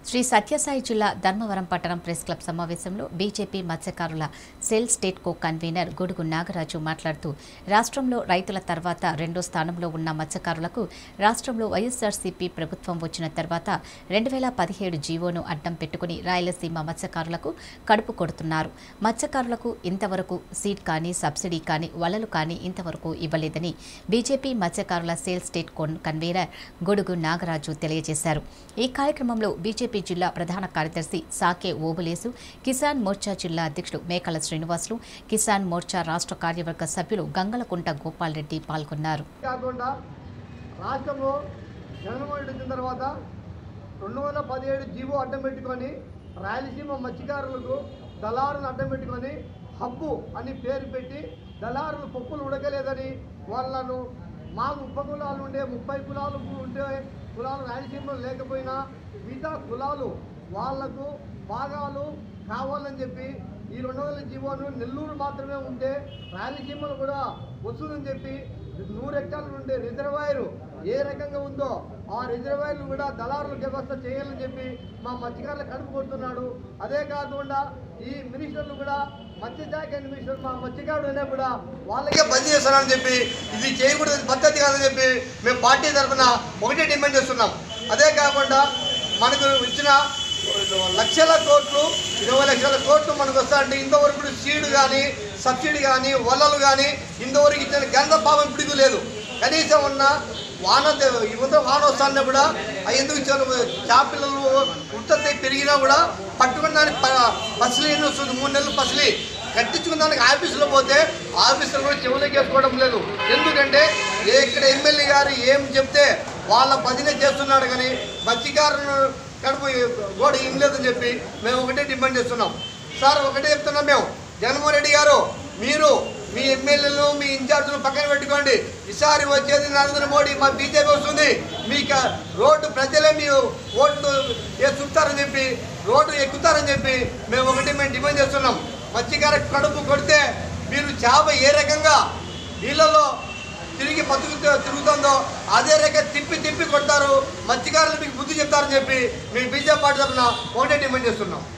శ్రీ సత్యసాయి జిల్లా ధర్మవరం పట్టణం press club సమావేశంలో బీజేపీ మత్స్యకారుల cell state co convener Godugu Nagaraju మాట్లాడుతూ రాష్ట్రంలో రైతుల తర్వాత రెండో స్థానంలో ఉన్న మత్స్యకారులకు రాష్ట్రంలో వైఎస్ఆర్సీపీ ప్రభుత్వం వచ్చిన తర్వాత రెండు వేల పదిహేడు జీవోను అడ్డం పెట్టుకుని రాయలసీమ మత్స్యకారులకు కడుపు కొడుతున్నారు మత్స్యకారులకు ఇంతవరకు సీడ్ కానీ సబ్సిడీ కానీ వలలు కానీ ఇంతవరకు ఇవ్వలేదని బీజేపీ మత్స్యకారుల సేల్ స్టేట్ కొన్ కన్వీనర్ గొడుగు నాగరాజు తెలియజేశారు ఈ కార్యక్రమంలో బీజేపీ జిల్లా ప్రధాన కార్యదర్శి సాకే ఓబులేసు కిసాన్ మోర్చా జిల్లా అధ్యక్షుడు మేకల శ్రీనివాసులు కిసాన్ మోర్చా రాష్ట్ర కార్యవర్గ సభ్యులు గంగలకుంట గోపాల్ రెడ్డి పాల్గొన్నారు కాకుండా రాష్ట్రంలో జగన్మోహన్ రెడ్డి వచ్చిన తర్వాత రెండు వందల పదిహేడు జీవో అడ్డం పెట్టుకొని రాయలసీమ మత్స్యకారులకు దళారులను అడ్డం పెట్టుకొని హబ్బు అని పేరు పెట్టి దళారులు పప్పులు ఉడకలేదని వాళ్ళను మాకు ఉప కులాలు ఉండే ముప్పై కులాలు ఉండే కులాలు రాయలసీమలో లేకపోయినా మిగతా కులాలు వాళ్లకు భాగాలు కావాలని చెప్పి ఈ రెండు వందల జీవోను నెల్లూరు మాత్రమే ఉంటే రాయలసీమలో కూడా వస్తుందని చెప్పి నూరు ఎకరాలు ఉండే రిజర్వాయర్ ఏ రకంగా ఉందో ఆ రిజర్వాయర్లు కూడా దళారుల వ్యవస్థ చేయాలని చెప్పి మా మత్స్యకారులు కడుపు కొడుతున్నాడు అదే కాకుండా ఈ మినిస్టర్లు కూడా మత్స్యశాఖ మినిస్టర్ మా మత్స్యకారుడు అయినా కూడా వాళ్ళకే బంద్ చేస్తారని చెప్పి ఇది చేయకూడదు ఇది పద్ధతి కాదని చెప్పి మేము పార్టీ తరఫున ఒకటే డిమాండ్ చేస్తున్నాం అదే కాకుండా మనకు ఇచ్చిన లక్షల కోట్లు ఇరవై లక్షల కోట్లు మనకు వస్తాయంటే ఇంతవరకు సీడ్ కానీ సబ్సిడీ కానీ వలలు కానీ ఇంతవరకు ఇచ్చిన గంధ భావం ఇప్పటికీ లేదు కనీసం ఉన్న వాన ఈ ముందు వాన వస్తానే కూడా అవి ఎందుకు ఇచ్చారు చేపలు ఉత్పత్తి పెరిగినా కూడా పట్టుకున్నానికి పసలి ఎన్ని వస్తుంది మూడు నెలలు పసలి కట్టించుకున్నానికి ఆఫీసులో పోతే ఆఫీసులో కూడా చెవులకి వేసుకోవడం లేదు ఎందుకంటే ఏ ఇక్కడ ఎమ్మెల్యే గారు ఏం చెప్తే వాళ్ళ పదినే చేస్తున్నాడు కానీ మత్స్యకారులను కడుపు గోడ ఇనలేదని చెప్పి మేము ఒకటే డిమాండ్ చేస్తున్నాం సార్ ఒకటే చెప్తున్నాం మేము జగన్మోహన్ రెడ్డి గారు మీరు మీ ఎమ్మెల్యేలు మీ ఇన్ఛార్జీలు పక్కన పెట్టుకోండి ఈసారి వచ్చేది నరేంద్ర మోడీ మా బీజేపీ వస్తుంది మీకు రోడ్డు ప్రజలే మీ ఓట్లు చుట్టారని చెప్పి రోడ్డు ఎక్కుతారని చెప్పి మేము ఒకటి మేము డిమాండ్ చేస్తున్నాం మత్స్యకార కడుపు కొడితే మీరు చేప ఏ రకంగా నీళ్ళలో తిరిగి బతుకు తిరుగుతుందో అదే రకంగా తిప్పి తిప్పి కొడతారు మత్స్యకారులు మీకు బుద్ధి చెప్తారని చెప్పి మేము బీజేపీ పార్టీ తరఫున ఒకటే డిమాండ్ చేస్తున్నాం